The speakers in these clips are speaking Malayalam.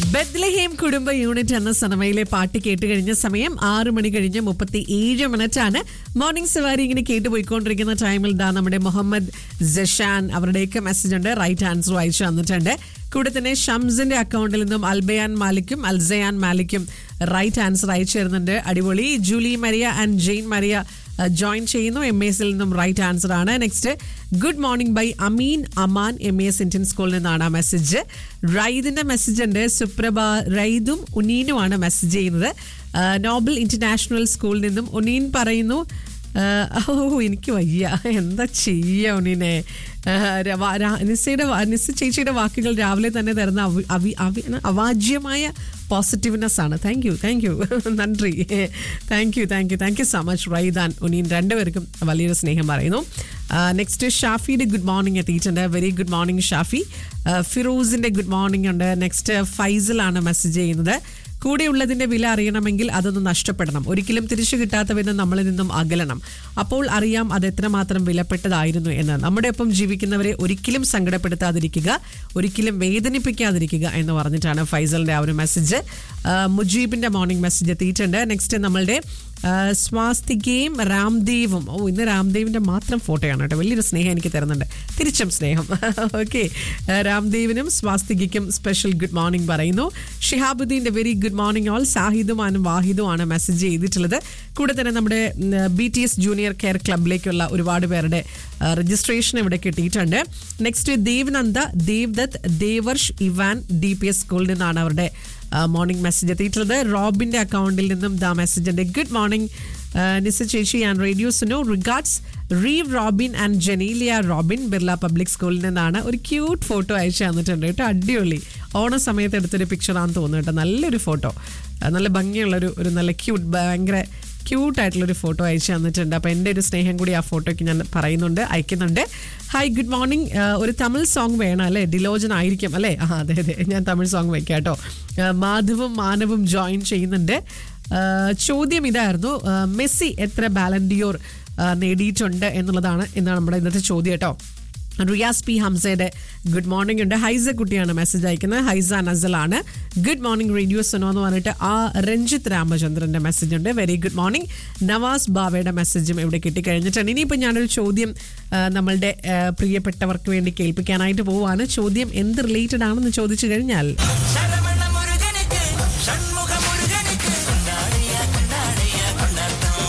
ബദ്ലഹേം കുടുംബ യൂണിറ്റ് എന്ന സിനിമയിലെ പാട്ട് കേട്ട് കഴിഞ്ഞ സമയം ആറ് മണി കഴിഞ്ഞ് മുപ്പത്തി ഏഴ് മിനിറ്റ് ആണ് മോർണിംഗ് സവാരി ഇങ്ങനെ കേട്ട് പോയിക്കൊണ്ടിരിക്കുന്ന ടൈമിൽ ദാ നമ്മുടെ മുഹമ്മദ് ജഷാൻ അവരുടെയൊക്കെ മെസ്സേജ് ഉണ്ട് റൈറ്റ് ആൻസർ അയച്ചു തന്നിട്ടുണ്ട് കൂടെ തന്നെ ഷംസിന്റെ അക്കൗണ്ടിൽ നിന്നും അൽബയാൻ മാലിക്കും അൽസയാൻ മാലിക്കും റൈറ്റ് ആൻസർ അയച്ചു തരുന്നുണ്ട് അടിപൊളി ജൂലി മരിയ ആൻഡ് ജെയിൻ മരിയ ജോയിൻ ചെയ്യുന്നു എം എസിൽ നിന്നും റൈറ്റ് ആൻസർ ആണ് next good morning by Ameen Aman M S Indian സ്കൂളിൽ നിന്നാണ് ആ മെസ്സേജ് റൈദിന്റെ മെസ്സേജ് ഉണ്ട് സുപ്രഭ റൈദും ഉനീനുമാണ് മെസ്സേജ് ചെയ്യുന്നത് ആ, നോബൽ ഇന്റർനാഷണൽ സ്കൂളിൽ നിന്നും ഉനീൻ പറയുന്നു ആ, ഓ എനിക്ക് വയ്യ എന്താ ചെയ്യുക ഉണ്ണീനെ ആ, രവ- രാ- നിസ്സയുടെ വാ- നിസ്സ ചേച്ചിയുടെ വാക്കുകൾ രാവിലെ തന്നെ തരുന്ന അവി- അവി- അവി- അവാജ്യമായ പോസിറ്റീവ്നെസ് ആണ് താങ്ക് യു താങ്ക് യു നന്ദി thank you thank you thank you so much Raidan Uneen രണ്ടുപേർക്കും വലിയൊരു സ്നേഹം പറയുന്നു നെക്സ്റ്റ് ഷാഫിയുടെ ഗുഡ് മോർണിംഗ് എത്തിയിട്ടുണ്ട് വെരി ഗുഡ് മോർണിംഗ് ഷാഫി ആ, ഫിറോസിന്റെ ഗുഡ് മോർണിംഗ് ഉണ്ട് നെക്സ്റ്റ് ഫൈസലാണ് മെസ്സേജ് ചെയ്യുന്നത് കൂടെയുള്ളതിന്റെ വില അറിയണമെങ്കിൽ അതൊന്ന് നഷ്ടപ്പെടണം ഒരിക്കലും തിരിച്ചു കിട്ടാത്ത വിധം നമ്മളിൽ നിന്നും അകലണം അപ്പോൾ അറിയാം അത് എത്രമാത്രം വിലപ്പെട്ടതായിരുന്നു എന്ന് നമ്മുടെ ഒപ്പം ജീവിക്കുന്നവരെ ഒരിക്കലും സങ്കടപ്പെടുത്താതിരിക്കുക ഒരിക്കലും വേദനിപ്പിക്കാതിരിക്കുക എന്ന് പറഞ്ഞിട്ടാണ് ഫൈസലിന്റെ ആ ഒരു മെസ്സേജ് മുജീബിന്റെ മോർണിംഗ് മെസ്സേജ് എത്തിയിട്ടുണ്ട് നെക്സ്റ്റ് നമ്മളുടെ ആ, സ്വാസ്തികയും രാംദേവും ഓ ഇന്ന് രാംദേവിന്റെ മാത്രം ഫോട്ടോയാണ് കേട്ടോ വലിയൊരു സ്നേഹം എനിക്ക് തരുന്നുണ്ട് തിരിച്ചും സ്നേഹം ഓക്കെ രാംദേവിനും സ്വാസ്തികയ്ക്കും സ്പെഷ്യൽ ഗുഡ് മോർണിംഗ് പറയുന്നു ഷിഹാബുദ്ദീന്റെ വെരി ഗുഡ് മോർണിംഗ് ഓൾ സാഹിദുമാനും വാഹിദുമാണ് മെസ്സേജ് ചെയ്തിട്ടുള്ളത് കൂടെ തന്നെ നമ്മുടെ B T S junior care ക്ലബിലേക്കുള്ള ഒരുപാട് പേരുടെ രജിസ്ട്രേഷൻ ഇവിടെ കിട്ടിയിട്ടുണ്ട് next Devananda Devdath Devarsh Ivan D P S സ്കൂളിൽ നിന്നാണ് അവരുടെ മോർണിംഗ് മെസ്സേജ് എത്തിയിട്ടുള്ളത് റോബിന്റെ അക്കൗണ്ടിൽ നിന്നും ദ മെസ്സേജ് ഉണ്ട് ഗുഡ് മോർണിംഗ് നിസ ചേച്ചി and radio Suno regards Reev Robin and Genelia Robin Birla public സ്കൂളിൽ നിന്നാണ് ഒരു ക്യൂട്ട് ഫോട്ടോ അയച്ചു തന്നിട്ടുണ്ട് കേട്ടോ അടിപൊളി ഓണ സമയത്ത് എടുത്തൊരു പിക്ചറാണെന്ന് തോന്നുന്നു കേട്ടോ നല്ലൊരു ഫോട്ടോ നല്ല ഭംഗിയുള്ളൊരു ഒരു നല്ല ക്യൂട്ട് ഭയങ്കര ക്യൂട്ടായിട്ടുള്ളൊരു ഫോട്ടോ അയച്ചു തന്നിട്ടുണ്ട് അപ്പോൾ എൻ്റെ ഒരു സ്നേഹം കൂടി ആ ഫോട്ടോയ്ക്ക് ഞാൻ പറയുന്നുണ്ട് അയക്കുന്നുണ്ട് ഹായ് ഗുഡ് മോർണിംഗ് ഒരു തമിഴ് സോങ് വേണം അല്ലേ ഡിലോജൻ ആയിരിക്കും അല്ലേ ആ അതെ അതെ ഞാൻ തമിഴ് സോങ് വെക്കാം കേട്ടോ ആ, മാധവും മാനവും ജോയിൻ ചെയ്യുന്നുണ്ട് ആ, ചോദ്യം ഇതായിരുന്നു ആ, മെസ്സി എത്ര ബാലൻഡിയോർ നേടിയിട്ടുണ്ട് എന്നുള്ളതാണ് എന്നാണ് നമ്മുടെ ഇന്നത്തെ ചോദ്യം കേട്ടോ റിയാസ് പി ഹംസയുടെ ഗുഡ് മോർണിംഗ് ഉണ്ട് ഹൈസ കുട്ടിയാണ് മെസ്സേജ് അയക്കുന്നത് ഹൈസ നസലാണ് ഗുഡ് മോർണിംഗ് റേഡിയോ സുനോ എന്ന് പറഞ്ഞിട്ട് ആ രഞ്ജിത്ത് രാമചന്ദ്രന്റെ മെസ്സേജ് ഉണ്ട് വെരി ഗുഡ് മോർണിംഗ് നവാസ് ബാവയുടെ മെസ്സേജും ഇവിടെ കിട്ടിക്കഴിഞ്ഞിട്ടുണ്ട് ഇനിയിപ്പോൾ ഞാനൊരു ചോദ്യം ആ, നമ്മളുടെ ആ, പ്രിയപ്പെട്ടവർക്ക് വേണ്ടി കേൾപ്പിക്കാനായിട്ട് പോവുകയാണ് ചോദ്യം എന്ത് റിലേറ്റഡ് ആണെന്ന് ചോദിച്ചു കഴിഞ്ഞാൽ சரவண முருகனுக்கு சண்முக முருகனுக்கு கொண்டாடிய கொண்டாடிய கொண்டாட்டம்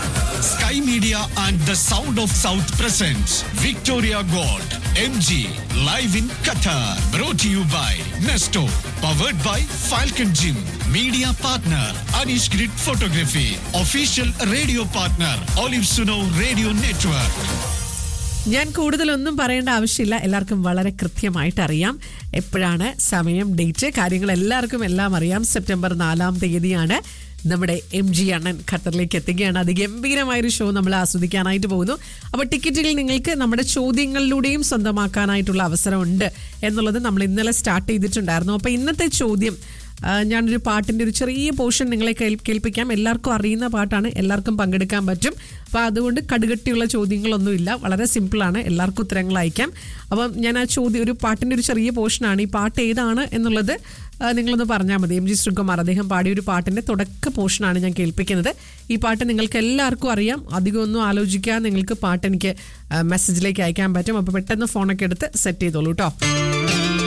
Sky Media and the Sound of South presents Victoria Gold MG live in Qatar. Brought to you by Nesto. Powered by Falcon Gym. Media partner Anish Grid Photography. Official radio partner Olive Suno Radio Network. ഞാൻ കൂടുതലൊന്നും പറയേണ്ട ആവശ്യമില്ല എല്ലാവർക്കും വളരെ കൃത്യമായിട്ട് അറിയാം എപ്പോഴാണ് സമയം ഡേറ്റ് കാര്യങ്ങൾ എല്ലാവർക്കും എല്ലാം അറിയാം സെപ്റ്റംബർ നാലാം തീയതിയാണ് നമ്മുടെ എം ജി അണ്ണൻ ഖത്തറിലേക്ക് എത്തുകയാണ് അതിഗംഭീരമായൊരു ഷോ നമ്മൾ ആസ്വദിക്കാനായിട്ട് പോകുന്നു അപ്പോൾ ടിക്കറ്റുകൾ നിങ്ങൾക്ക് നമ്മുടെ ചോദ്യങ്ങളിലൂടെയും സ്വന്തമാക്കാനായിട്ടുള്ള അവസരമുണ്ട് എന്നുള്ളത് നമ്മൾ ഇന്നലെ സ്റ്റാർട്ട് ചെയ്തിട്ടുണ്ടായിരുന്നു അപ്പോൾ ഇന്നത്തെ ചോദ്യം ആ, ഞാനൊരു പാട്ടിൻ്റെ ഒരു ചെറിയ പോർഷൻ നിങ്ങളെ കേൾ- കേൾപ്പിക്കാം എല്ലാവർക്കും അറിയുന്ന പാട്ടാണ് എല്ലാവർക്കും പങ്കെടുക്കാൻ പറ്റും അപ്പോൾ അതുകൊണ്ട് കടുകട്ടിയുള്ള ചോദ്യങ്ങളൊന്നുമില്ല വളരെ സിമ്പിളാണ് എല്ലാവർക്കും ഉത്തരങ്ങൾ അയക്കാം അപ്പം ഞാൻ ആ ചോദ്യം ഒരു പാട്ടിൻ്റെ ഒരു ചെറിയ പോർഷനാണ് ഈ പാട്ട് ഏതാണ് എന്നുള്ളത് ആ, നിങ്ങളൊന്ന് പറഞ്ഞാൽ മതി എം ജി ശ്രീകുമാർ അദ്ദേഹം പാടിയ ഒരു പാട്ടിൻ്റെ തുടക്ക പോർഷനാണ് ഞാൻ കേൾപ്പിക്കുന്നത് ഈ പാട്ട് നിങ്ങൾക്ക് എല്ലാവർക്കും അറിയാം അധികമൊന്നും ആലോചിക്കാൻ നിങ്ങൾക്ക് പാട്ട് എനിക്ക് മെസ്സേജിലേക്ക് അയക്കാൻ പറ്റും അപ്പോൾ പെട്ടെന്ന് ഫോണൊക്കെ എടുത്ത് സെറ്റ് ചെയ്തോളൂ കേട്ടോ